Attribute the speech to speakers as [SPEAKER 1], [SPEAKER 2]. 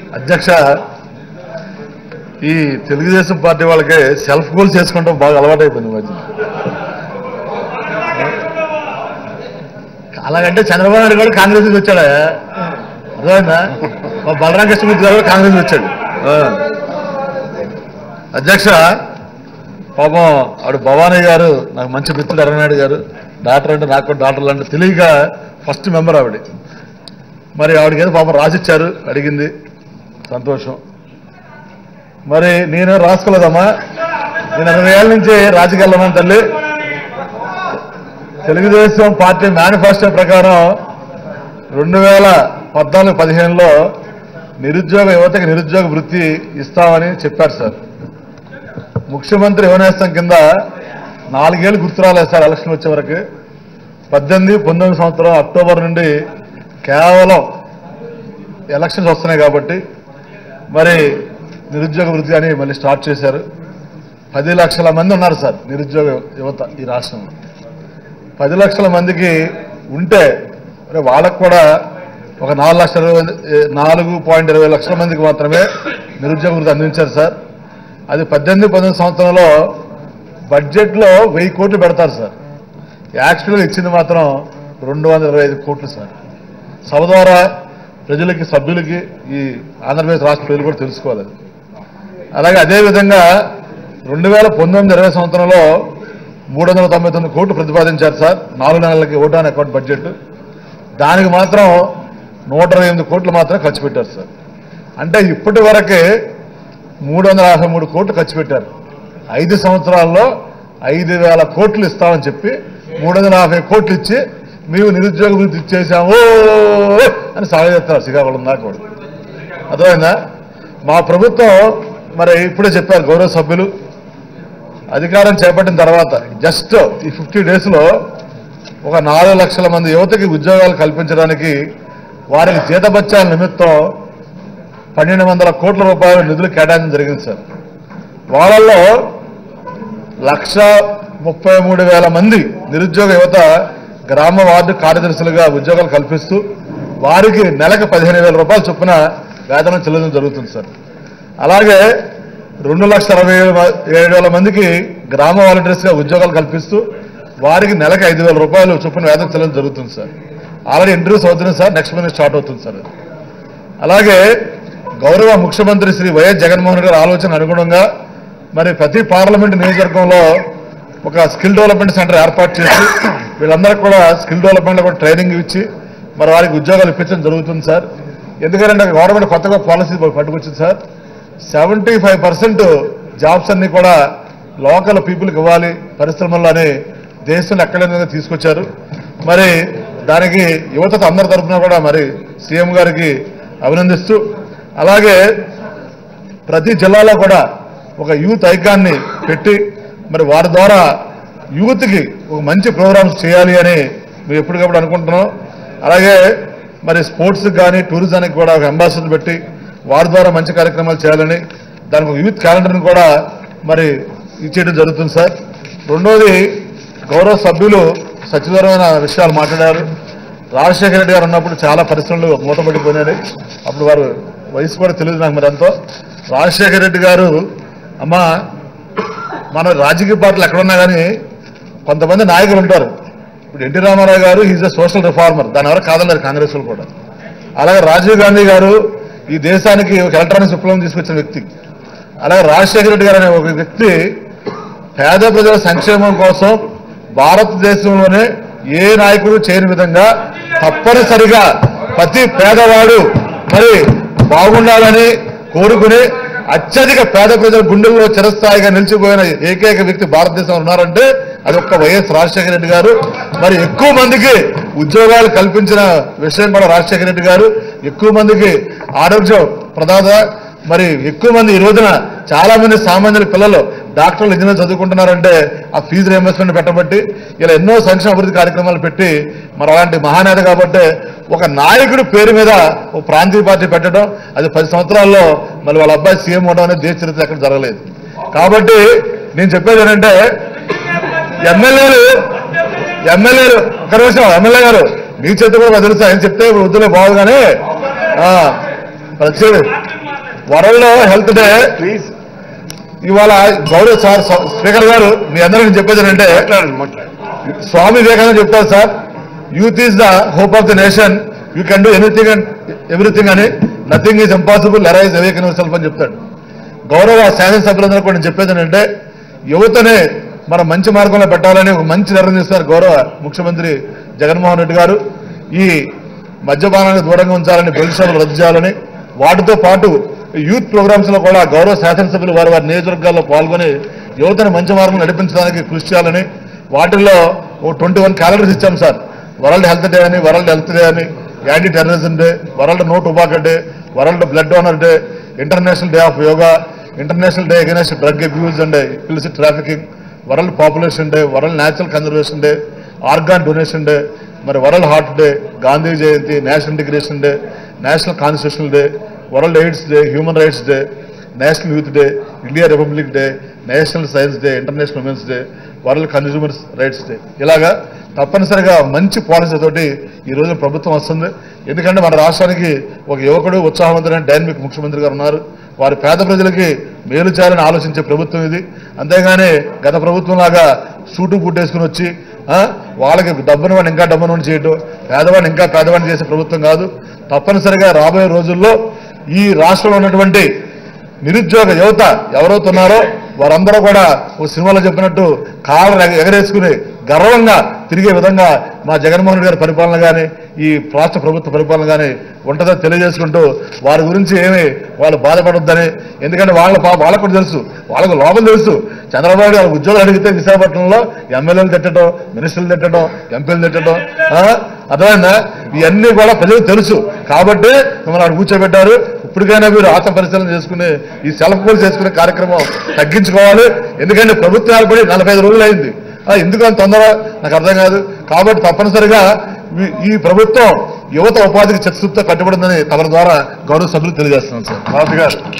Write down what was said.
[SPEAKER 1] అధ్యక్ష ఈ తెలుగుదేశం పార్టీ వాళ్ళకి సెల్ఫ్ గోల్స్ చేసుకుంటాం బాగా అలవాటైపోయింది ఈ మధ్య అలాగంటే చంద్రబాబు నాయుడు కూడా కాంగ్రెస్ నుంచి వచ్చాడా అర్థమైందా మా బలరాం కృష్ణమూర్తి గారు కూడా కాంగ్రెస్ నుంచి వచ్చాడు ఆ. అధ్యక్ష పాపం ఆవిడ భవానీ గారు నాకు మంచి మిత్రుడు అరణాయుడు గారు డాక్టర్ అంటే నాకు కూడా డాక్టర్ అంటే తెలియక ఫస్ట్ మెంబర్ ఆవిడ మరి ఆవిడకి ఏదో పాపం రాసిచ్చారు అడిగింది సంతోషం మరి నేను రాసుకోలేదమ్మా నేను అరవై ఏళ్ళ నుంచి రాజకీయాల్లో ఉన్నాను తల్లి తెలుగుదేశం పార్టీ మేనిఫెస్టో ప్రకారం రెండు వేల పద్నాలుగు పదిహేనులో నిరుద్యోగ యువతకి నిరుద్యోగ వృత్తి ఇస్తామని చెప్పారు సార్ ముఖ్యమంత్రి యువనేస్తం కింద నాలుగేళ్ళు గుర్తు రాలేదు సార్ ఎలక్షన్ వచ్చే వరకు పద్దెనిమిది పంతొమ్మిది సంవత్సరం అక్టోబర్ నుండి కేవలం ఎలక్షన్స్ వస్తున్నాయి కాబట్టి మరి నిరుద్యోగ వృత్తి అని మళ్ళీ స్టార్ట్ చేశారు పది లక్షల మంది ఉన్నారు సార్ నిరుద్యోగ యువత ఈ రాష్ట్రంలో పది లక్షల మందికి ఉంటే మరి వాళ్ళకు కూడా ఒక నాలుగు లక్షల ఇరవై నాలుగు పాయింట్ ఇరవై లక్షల మందికి మాత్రమే నిరుద్యోగ వృత్తి అందించారు సార్ అది పద్దెనిమిది పంతొమ్మిది సంవత్సరంలో బడ్జెట్లో వెయ్యి కోట్లు పెడతారు సార్ యాక్చువల్గా ఇచ్చింది మాత్రం రెండు వందల ఇరవై ఐదు కోట్లు సార్ సభ ద్వారా ప్రజలకి సభ్యులకి ఈ ఆంధ్రప్రదేశ్ రాష్ట్ర ప్రజలు కూడా తెలుసుకోవాలి అది. అలాగే అదేవిధంగా రెండు వేల పంతొమ్మిది ఇరవై సంవత్సరంలో మూడు వందల తొంభై తొమ్మిది కోట్లు ప్రతిపాదించారు సార్ నాలుగు నెలలకి ఓటాన్ అకౌంట్ బడ్జెట్ దానికి మాత్రం నూట ఇరవై ఎనిమిది కోట్లు మాత్రమే ఖర్చు పెట్టారు సార్ అంటే ఇప్పటి వరకే మూడు వందల యాభై మూడు కోట్లు ఖర్చు పెట్టారు ఐదు సంవత్సరాల్లో ఐదు వేల కోట్లు ఇస్తామని చెప్పి మూడు వందల యాభై కోట్లు ఇచ్చి మేము నిరుద్యోగ వృత్తి ఇచ్చేసాము అని సాగజేస్తారు శ్రీకాకుళం దాకా కూడా అర్థమైందా మా ప్రభుత్వం మరి ఇప్పుడే చెప్పారు గౌరవ సభ్యులు అధికారం చేపట్టిన తర్వాత జస్ట్ ఈ ఫిఫ్టీ డేస్లో ఒక నాలుగు లక్షల మంది యువతకి ఉద్యోగాలు కల్పించడానికి వారికి జీతబత్యాల నిమిత్తం పన్నెండు వందల కోట్ల రూపాయల నిధులు కేటాయించడం జరిగింది సార్ వాళ్ళల్లో లక్ష ముప్పై మూడు వేల మంది నిరుద్యోగ యువత గ్రామ వార్డు కార్యదర్శులుగా ఉద్యోగాలు కల్పిస్తూ వారికి నెలకు పదిహేను వేల రూపాయల చొప్పున వేతనం చెల్లించడం జరుగుతుంది సార్ అలాగే రెండు లక్షల అరవై ఏడు మ- ఏడు వేల మందికి గ్రామ వాలంటీర్స్గా ఉద్యోగాలు కల్పిస్తూ వారికి నెలకు ఐదు వేల రూపాయలు చొప్పున వేతనం చెల్లించడం జరుగుతుంది సార్ ఆల్రెడీ ఇంటర్వ్యూస్ అవుతుంది సార్ నెక్స్ట్ మంత్ స్టార్ట్ అవుతుంది సార్ అది. అలాగే గౌరవ ముఖ్యమంత్రి శ్రీ వైఎస్ జగన్మోహన్ రెడ్డి గారి ఆలోచన అనుగుణంగా మరి ప్రతి పార్లమెంట్ నియోజకవర్గంలో ఒక స్కిల్ డెవలప్మెంట్ సెంటర్ ఏర్పాటు చేసి వీళ్ళందరికీ కూడా స్కిల్ డెవలప్మెంట్లో కూడా ట్రైనింగ్ ఇచ్చి మరి వారికి ఉద్యోగాలు ఇప్పించడం జరుగుతుంది సార్ ఎందుకంటే గవర్నమెంట్ కొత్తగా పాలసీ పట్టుకొచ్చింది sir seventy five percent jobs అన్ని కూడా లోకల్ పీపుల్కి ఇవ్వాలి పరిశ్రమల్లోని దేశంలో ఎక్కడైనా తీసుకొచ్చారు మరి దానికి యువత అందరి తరఫున కూడా మరి సీఎం గారికి అభినందిస్తూ అలాగే ప్రతి జిల్లాలో కూడా ఒక యూత్ ఐకాన్ని పెట్టి మరి వారి ద్వారా యూత్కి ఒక మంచి ప్రోగ్రామ్స్ చేయాలి అని మేము ఎప్పటికప్పుడు అనుకుంటున్నాం అలాగే మరి స్పోర్ట్స్కి కానీ టూరిజానికి కూడా ఒక అంబాసిడర్ పెట్టి వారి ద్వారా మంచి కార్యక్రమాలు చేయాలని దానికి ఒక యూత్ క్యాలెండర్ని కూడా మరి ఇచ్చేయడం జరుగుతుంది సార్ రెండోది గౌరవ సభ్యులు సచివరమైన విషయాలు మాట్లాడారు రాజశేఖర రెడ్డి గారు ఉన్నప్పుడు చాలా పరిశ్రమలు మూతపడిపోయినాయి అప్పుడు వారు వయసు కూడా తెలియదు నాకు మరి ఎంతో రాజశేఖర రెడ్డి గారు అమ్మా మన రాజకీయ పార్టీలు ఎక్కడున్నా కానీ కొంతమంది నాయకులు ఉంటారు ఇప్పుడు ఎన్టీ రామారావు గారు ఈజ్ అ సోషల్ రిఫార్మర్ దాని ఎవరు కాదన్నారు కాంగ్రెస్ వాళ్ళు కూడా అలాగే రాజీవ్ గాంధీ గారు ఈ దేశానికి ఒక ఎలక్ట్రానిక్స్ విప్లవం తీసుకొచ్చిన వ్యక్తి అలాగే రాజశేఖర రెడ్డి గారు అనే ఒక వ్యక్తి పేద ప్రజల సంక్షేమం కోసం భారతదేశంలోనే ఏ నాయకుడు చేయని విధంగా తప్పనిసరిగా ప్రతి పేదవాడు మరి బాగుండాలని కోరుకుని అత్యధిక పేద ప్రజల గుండెల్లో చిరస్థాయిగా నిలిచిపోయిన ఏకైక వ్యక్తి భారతదేశంలో ఉన్నారంటే అది ఒక్క వైఎస్ రాజశేఖర రెడ్డి గారు మరి ఎక్కువ మందికి ఉద్యోగాలు కల్పించిన విషయం కూడా రాజశేఖర రెడ్డి గారు ఎక్కువ మందికి ఆరోగ్య ప్రదాత మరి ఎక్కువ మంది ఈ రోజున చాలా మంది సామాన్యుల పిల్లలు డాక్టర్లు ఇంజనీర్ చదువుకుంటున్నారంటే ఆ ఫీజు రియంబర్స్మెంట్ పెట్టబట్టి ఇలా ఎన్నో సంక్షేమ అభివృద్ధి కార్యక్రమాలు పెట్టి మరి అలాంటి మహానేత కాబట్టి ఒక నాయకుడి పేరు మీద ఒక ప్రాంతీయ పార్టీ పెట్టడం అది పది సంవత్సరాల్లో మరి వాళ్ళ అబ్బాయి సీఎం అవడం అనేది దేశ చరిత్ర ఎక్కడ జరగలేదు కాబట్టి నేను చెప్పేది ఏంటంటే ఎమ్మెల్యేలు ఎమ్మెల్యేలు ఒక్క నిమిషం ఎమ్మెల్యే గారు మీ చేతి కూడా నాకు తెలుసు ఆయన చెప్తే వృద్ధులే బాగు కానీ ఆ, వచ్చేది వరల్డ్ హెల్త్ డే
[SPEAKER 2] ప్లీజ్
[SPEAKER 1] ఇవాళ గౌరవ సార్ స్పీకర్ గారు మీ అందరికీ చెప్పేది ఏంటంటే
[SPEAKER 2] మాట్లాడండి మాట్లాడండి
[SPEAKER 1] స్వామి వివేకానంద చెప్తారు sir youth is the hope of the nation you can do anything and everything అని nothing is impossible arise awaken self అని చెప్తాడు గౌరవ శాసనసభ్యులందరూ కూడా నేను చెప్పేది ఏంటంటే యువతనే మన మంచి మార్గంలో పెట్టాలని ఒక మంచి నిర్ణయం తీసుకున్నారు గౌరవ ముఖ్యమంత్రి జగన్మోహన్ రెడ్డి గారు ఈ మద్యపానాన్ని దూరంగా ఉంచాలని బెల్ట్ రద్దు చేయాలని వాటితో పాటు యూత్ ప్రోగ్రామ్స్ లో కూడా గౌరవ శాసనసభ్యులు వారి వారి నియోజకవర్గాల్లో పాల్గొని యువతను మంచి మార్గం నడిపించడానికి కృషి చేయాలని వాటిల్లో ఓ ట్వంటీ వన్ క్యాలరీస్ ఇచ్చాం సార్ వరల్డ్ హెల్త్ డే అని వరల్డ్ హెల్త్ డే అని anti terrorism day world no tobacco day world blood donor day international day of yoga international day against drug abuse and illicit trafficking world population day world natural conservation day organ donation day మరి world heart day Gandhi Jayanti national integration day national constitutional day world AIDS day human rights day national youth day India republic day national science day international women's day world consumers rights day ఇలాగా తప్పనిసరిగా మంచి policy తోటి ఈ రోజు ప్రభుత్వం వస్తుంది ఎందుకంటే మన రాష్ట్రానికి ఒక యువకుడు ఉత్సాహవంతుడైన డైనమిక్ ముఖ్యమంత్రి గారు ఉన్నారు వారి పేద ప్రజలకి మేలు చేయాలని ఆలోచించే ప్రభుత్వం ఇది అంతేగాని గత ప్రభుత్వం లాగా సూటు పుట్టేసుకుని వచ్చి ఆ, వాళ్ళకి డబ్బును వాడిని ఇంకా డబ్బును చేయటం పేదవాడిని ఇంకా పేదవాడిని చేసే ప్రభుత్వం కాదు తప్పనిసరిగా రాబోయే రోజుల్లో ఈ రాష్ట్రంలో ఉన్నటువంటి నిరుద్యోగ యువత ఎవరైతే ఉన్నారో వారందరూ కూడా ఓ సినిమాలో చెప్పినట్టు కాళ్ళను ఎగ- ఎగరేసుకుని గర్వంగా తిరిగే విధంగా మా జగన్మోహన్ రెడ్డి గారి పరిపాలన కానీ ఈ రాష్ట్ర ప్రభుత్వ పరిపాలన కానీ ఉంటుందని తెలియజేసుకుంటూ వారి గురించి ఏమి వాళ్ళు బాధపడొద్దని ఎందుకంటే వాళ్ళ పా- వాళ్ళకు కూడా తెలుసు వాళ్ళకు లోపల తెలుసు చంద్రబాబు గారు ఉద్యోగాలు అడిగితే విశాఖపట్నంలో ఎమ్మెల్యేలు తిట్టడం మినిస్టర్లు తిట్టడం ఎంపీలు తిట్టడం ఆ? అర్థమైందా ఇవన్నీ కూడా ప్రజలకు తెలుసు కాబట్టి మిమ్మల్ని అక్కడ కూర్చోబెట్టారు ఇప్పటికైనా మీరు ఆత్మ పరిశీలన చేసుకుని ఈ సెల్ఫ్ గోల్ చేసుకునే కార్యక్రమం తగ్గించుకోవాలి ఎందుకంటే ప్రభుత్వం ఏర్పడి నలభై ఐదు రోజులు అయింది ఆ, ఎందుకు అంత తొందర నాకు అర్థం కాదు కాబట్టి తప్పనిసరిగా ఈ- ఈ ప్రభుత్వం యువత ఉపాధికి చిత్తశుద్ధితో కట్టుబడిందని తమ ద్వారా గౌరవ సభ్యులు తెలియజేస్తున్నాను సార్ రాజు గారు